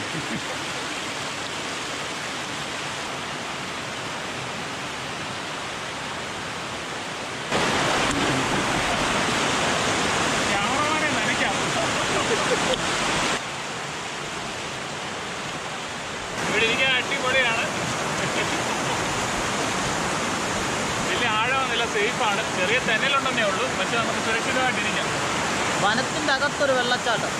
ക്യാമറമാനെ നനയ്ക്കാം ഇവിടെ ഇരിക്കാൻ അടിപൊളിയാണ് വലിയ ആഴമൊന്നുമില്ല സേഫാണ് ചെറിയ തെന്നലുണ്ടെന്നേ ഉള്ളൂ പക്ഷെ നമുക്ക് സുരക്ഷിതമായിട്ടിരിക്കാം വനത്തിന്റെ അകത്തൊരു വെള്ളച്ചാട്ടം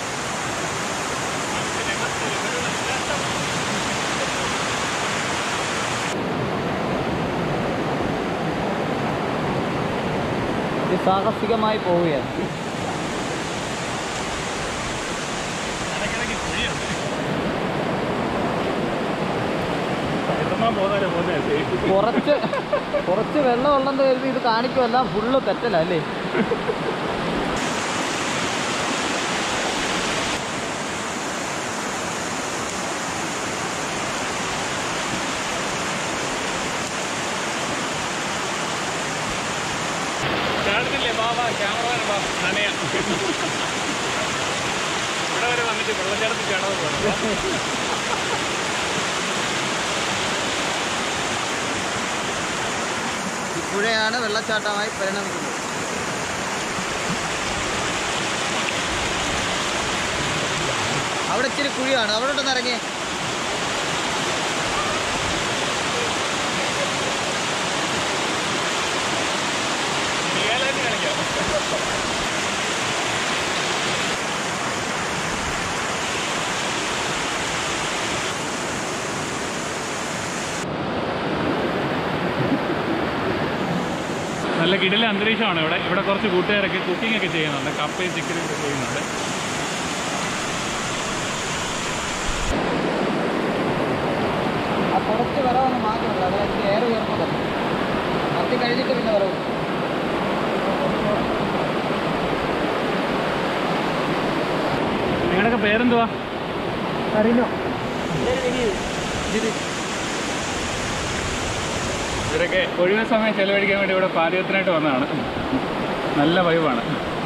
സാഹസികമായി പോവുകയാണ് ഇടയ്ക്കിടയ്ക്ക് കുഴിയുണ്ട് എത്രണ്ണം പോകുന്നവരെ പോകുന്നേ സേഫ് കുറച്ച് കുറച്ച് വെള്ളം ഉണ്ടെന്ന് കരുതി ഇത് കാണിക്കുമല്ല ഫുള്ള് തെറ്റല അല്ലേ ചാടുന്നില്ലേ ബാബ ക്യാമറമാൻ ബാ നനയാം ഇവിടെ വരെ വന്നിട്ട് വെള്ളച്ചാട്ടത്തിൽ ചാടാതെ പോകണം ഇപ്പോഴാണ് വെള്ളച്ചാട്ടമായി പരിണമിക്കുന്നത് അവിടെ ഇച്ചിരി കുഴിയാണ് അവിടെ ഒന്ന് ഇറങ്ങി റിയാലായിട്ട് കളിക്കാം നല്ല കിടില അന്തരീക്ഷമാണ് ഇവിടെ ഇവിടെ കുറച്ച് കൂട്ടുകാരൊക്കെ കുക്കിംഗ് ഒക്കെ ചെയ്യുന്നുണ്ട് കപ്പയും ചിക്കനും ഒക്കെ ചെയ്യുന്നുണ്ട് ആ കുറച്ച് വിറവൊന്ന് മാറ്റുന്നുണ്ട് അതായത് എയർ ഉയർന്നത് കത്തി കഴിഞ്ഞിട്ട് പിന്നെ വിറവ് നിങ്ങളുടെയൊക്കെ പേരെന്തുവാ അറിഞ്ഞോ ഇവരൊക്കെ ഒഴിവ് സമയം ചെലവഴിക്കാൻ വേണ്ടി ഇവിടെ പാചകത്തിനായിട്ട് വന്നതാണ് നല്ല വൈവാണ്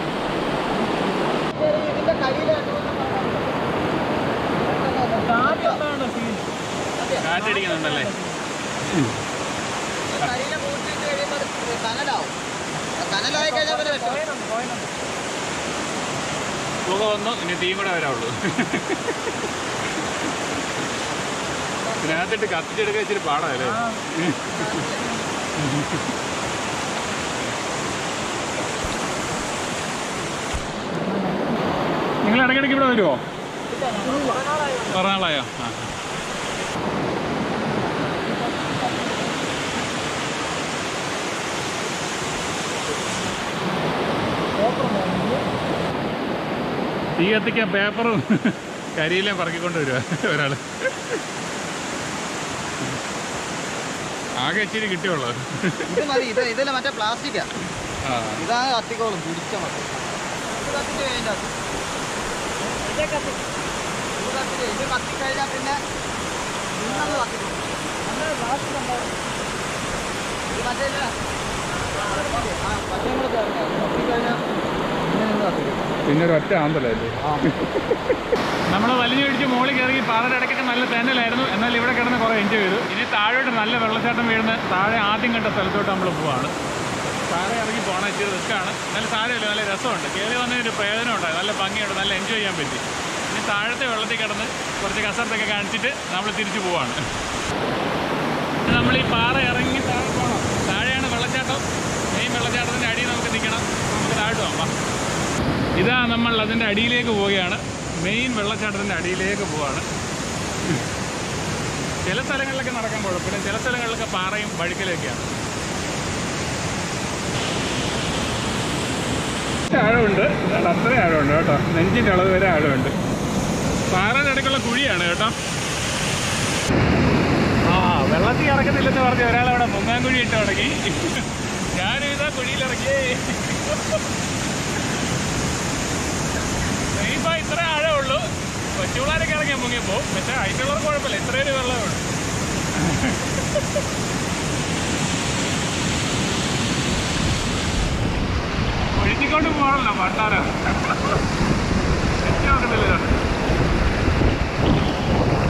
ഇതിന്റെ കയ്യില് കാറ്റടിക്കുന്നുണ്ടല്ലേ കരിയില കൂട്ടിയിട്ട് കഴിയുമ്പോൾ അത് കനലാവും ആ കനലായി കഴിഞ്ഞാൽ പിന്നെ വെച്ചോ. പുക വന്നു ഇനി തീയും കൂടെ വരാവുള്ളൂ ഇതിനകത്തിട്ട് കത്തിച്ചെടുക്കാൻ ഇച്ചിരി പാടല്ലേ നിങ്ങൾ ഇടയ്ക്കിടയ്ക്ക് ഇവിടെ വരുമോ കുറേ നാളായോ ആ തീ കത്തിക്കാൻ പേപ്പറും കരിയിലേം പറക്കിക്കൊണ്ട് വരുക ഒരാൾ ആകെ ഇച്ചിരി കിട്ടിയുള്ളൂ ഇത് മതി ഇത് ഇതില് മറ്റേ പ്ലാസ്റ്റിക്കാ ആ ഇതാണ് കത്തിക്കോളും പിടിച്ച മതി ഇത് കത്തിച്ച് കഴിഞ്ഞാൽ ഇത് കത്തിച്ച് ഇത് കത്തിക്കഴിഞ്ഞാൽ പിന്നെ നിന്നത് കത്തിക്കും ഇത് മറ്റേ ഇല്ലേ? ആ, പച്ചയും കൂടെ ചേർക്കാം. ഇത് കത്തിക്കഴിഞ്ഞാൽ പിന്നെ നിന്ന് കത്തിക്കും പിന്നെ ഒരു ഒറ്റ ആന്തല്ലേ ആ നമ്മൾ വലിഞ്ഞൊഴിച്ച് മുകളിൽ കയറി പാറയുടെ ഇടയ്ക്കൊക്കെ നല്ല തേനലായിരുന്നു എന്നാൽ ഇവിടെ കിടന്ന് കുറേ എൻജോയ് ചെയ്തു ഇനി താഴോട്ട് നല്ല വെള്ളച്ചാട്ടം വീഴുന്ന താഴെ ആദ്യം കണ്ട സ്ഥലത്തോട്ട് നമ്മൾ പോവാണ് താഴെ ഇറങ്ങി പോകണം ഇച്ചിരി റിസ്ക്കാണ് നല്ല സാരമില്ല നല്ല രസമുണ്ട് കയറി വന്നതിന് ഒരു പ്രയോജനം ഉണ്ടായി നല്ല ഭംഗിയുണ്ട് നല്ല എൻജോയ് ചെയ്യാൻ പറ്റി ഇനി താഴത്തെ വെള്ളത്തിൽ കിടന്ന് കുറച്ച് കസർത്തൊക്കെ കാണിച്ചിട്ട് നമ്മൾ തിരിച്ചു പോവാണ് ഇനി നമ്മൾ ഈ പാറ ഇറങ്ങി താഴെ പോകണം താഴെയാണ് വെള്ളച്ചാട്ടം മെയിൻ വെള്ളച്ചാട്ടത്തിൻ്റെ അടിയിൽ നമുക്ക് നിൽക്കണം നമുക്ക് താഴോട്ട് പോകാം വാ. ഇതാ നമ്മൾ അതിൻ്റെ അടിയിലേക്ക് പോവുകയാണ് മെയിൻ വെള്ളച്ചാട്ടത്തിൻ്റെ അടിയിലേക്ക് പോവാണ് ചില സ്ഥലങ്ങളിലൊക്കെ നടക്കാൻ കുഴപ്പമില്ല ചില സ്ഥലങ്ങളിലൊക്കെ പാറയും വഴുക്കലൊക്കെയാണ് ആഴമുണ്ട് ഇതാണ് അത്ര ആഴമുണ്ട് കേട്ടോ നെഞ്ചിൻ്റെ അളവ് വരെ ആഴമുണ്ട് പാറയുടെ ഇടയ്ക്കുള്ള കുഴിയാണ് കേട്ടോ ആ വെള്ളത്തിൽ ഇറക്കത്തില്ലെന്ന് പറഞ്ഞ് ഒരാളവിടെ പൊങ്ങാൻ കുഴി ഇട്ട് തുടങ്ങി ഞാനും ഇതാ കുഴിയിലിറങ്ങി ഇപ്പൊ ഇത്ര ആഴമുള്ളൂ കൊച്ചുപിള്ളേരൊക്കെ ഇറങ്ങിയാൽ മുങ്ങിയപ്പോ പക്ഷെ അതിനുള്ളവർക്ക് കുഴപ്പമില്ല ഇത്രയൊരു വെള്ളമേ ഉള്ളൂ ഒഴുക്കിക്കൊണ്ട് പോകണല്ലോ പണ്ടാരം നോക്കത്തില്ല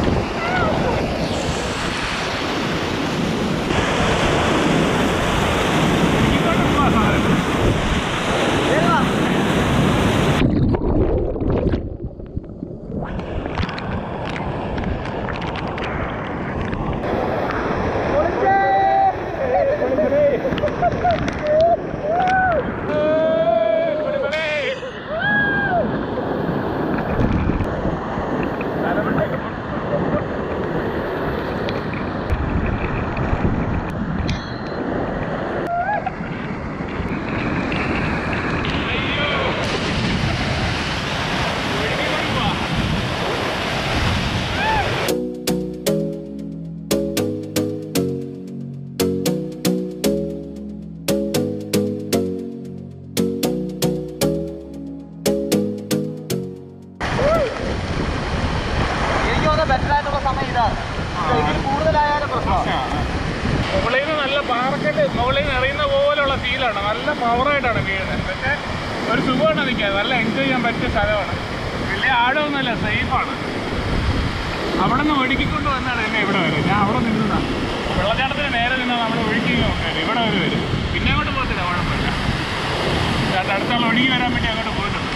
വരാറ് ഇതിൽ കൂടുതലായാലും പ്രശ്നമാണ് മുകളിൽ നിന്ന് നല്ല പാറക്കെട്ട് മുകളിൽ നിന്ന് എറിയുന്ന പോലുള്ള ഫീലാണ് നല്ല പവറായിട്ടാണ് വീഴുന്നത് പക്ഷേ ഒരു സുഖമാണ് നിൽക്കാൻ നല്ല എൻജോയ് ചെയ്യാൻ പറ്റിയ സ്ഥലമാണ് വലിയ ആഴമൊന്നുമല്ല സേഫാണ് അവിടെ നിന്ന് ഒഴുക്കിക്കൊണ്ട് വന്നാണ് എന്നെ ഇവിടെ വരെ ഞാൻ അവിടെ നിന്നതാണ് വെള്ളച്ചാട്ടത്തിന് നേരെ നിന്നാൽ നമ്മൾ ഒഴുക്കി നോക്കാൻ ഇവിടെ വരെ വരും പിന്നെ അങ്ങോട്ട് പോകത്തില്ല കുഴപ്പമില്ല ചേട്ടാ അടുത്തുള്ള ഒഴുകി വരാൻ വേണ്ടി അങ്ങോട്ട് പോയിട്ടുണ്ട്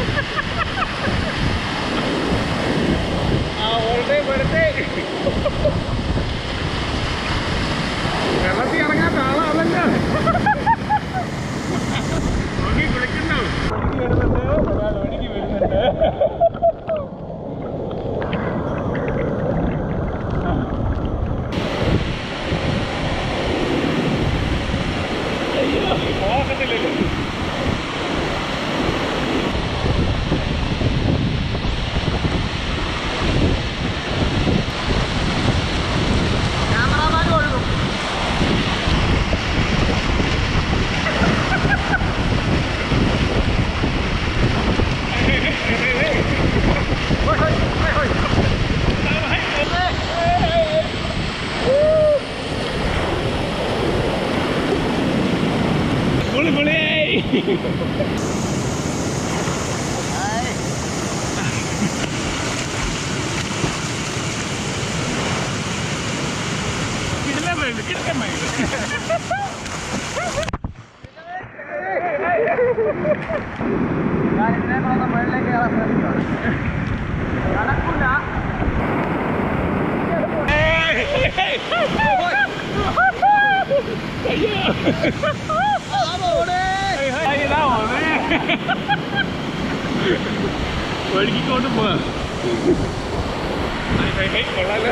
ആ ഓൾട്ടേ പോരട്ടെ വെള്ളത്തിൽ ഇറങ്ങാൻ താളാവല്ലോ ഒഴുകി കുളിക്കണ്ടോ ഒഴുകി വരുന്നുണ്ട് ഒരാൾ ഒഴുകി വരുന്നുണ്ട് അയ്യോ പോകത്തില്ലല്ലോ ക്യാമറാമാനും ഒഴുകും കുളി കുളി കിടക്കാൻ പോയത് കിടക്കാൻ പോയത് ഞാൻ ഇതിനേക്കാളൊന്ന് മുകളിലേക്ക് കയറാൻ ശ്രമിക്കുകയാണ് നടക്കില്ല ഒഴുകിക്കൊണ്ട് പോവാ കൊള്ളാലോ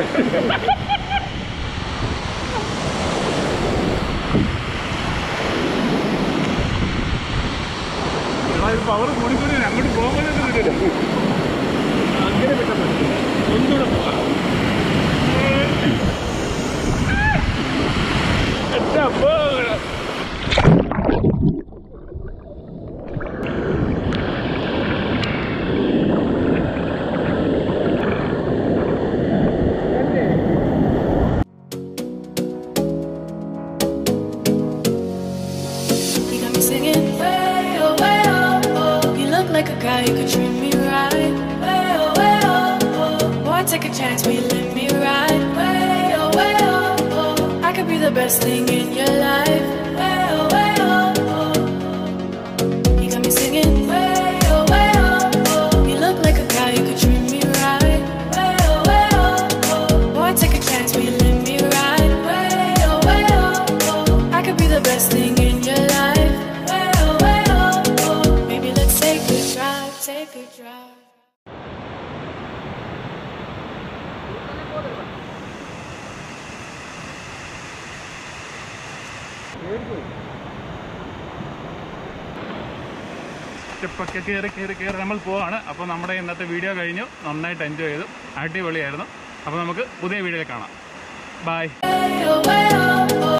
പവർ കൂടിക്കൂടി അങ്ങോട്ട് പോകുമ്പോൾ കിട്ടില്ല അങ്ങനെ വിട്ടാൽ മതി ഒന്നുകൂടെ പോവാം എത്താ പോകണം You got me singing way oh way oh oh. You look like a guy who could treat me right. Way oh way oh oh. Boy, take a chance, will you let me ride? Way oh way oh oh. I could be the best thing in your life. Way oh way oh oh. You got me singing way oh way oh oh. You look like a guy who could treat me right. Way oh way oh oh. Boy, take a chance, will you let me ride? Way oh way oh oh. I could be the best thing in your life. Way oh way oh oh. Maybe let's take a drive, take a drive. സ്റ്റെപ്പൊക്കെ കയറി കയറി കയറി നമ്മൾ പോവാണ് അപ്പോൾ നമ്മുടെ ഇന്നത്തെ video കഴിഞ്ഞു നന്നായിട്ട് എൻജോയ് ചെയ്തു അടിപൊളിയായിരുന്നു അപ്പോൾ നമുക്ക് പുതിയ വീഡിയോയിൽ കാണാം bye Way oh way oh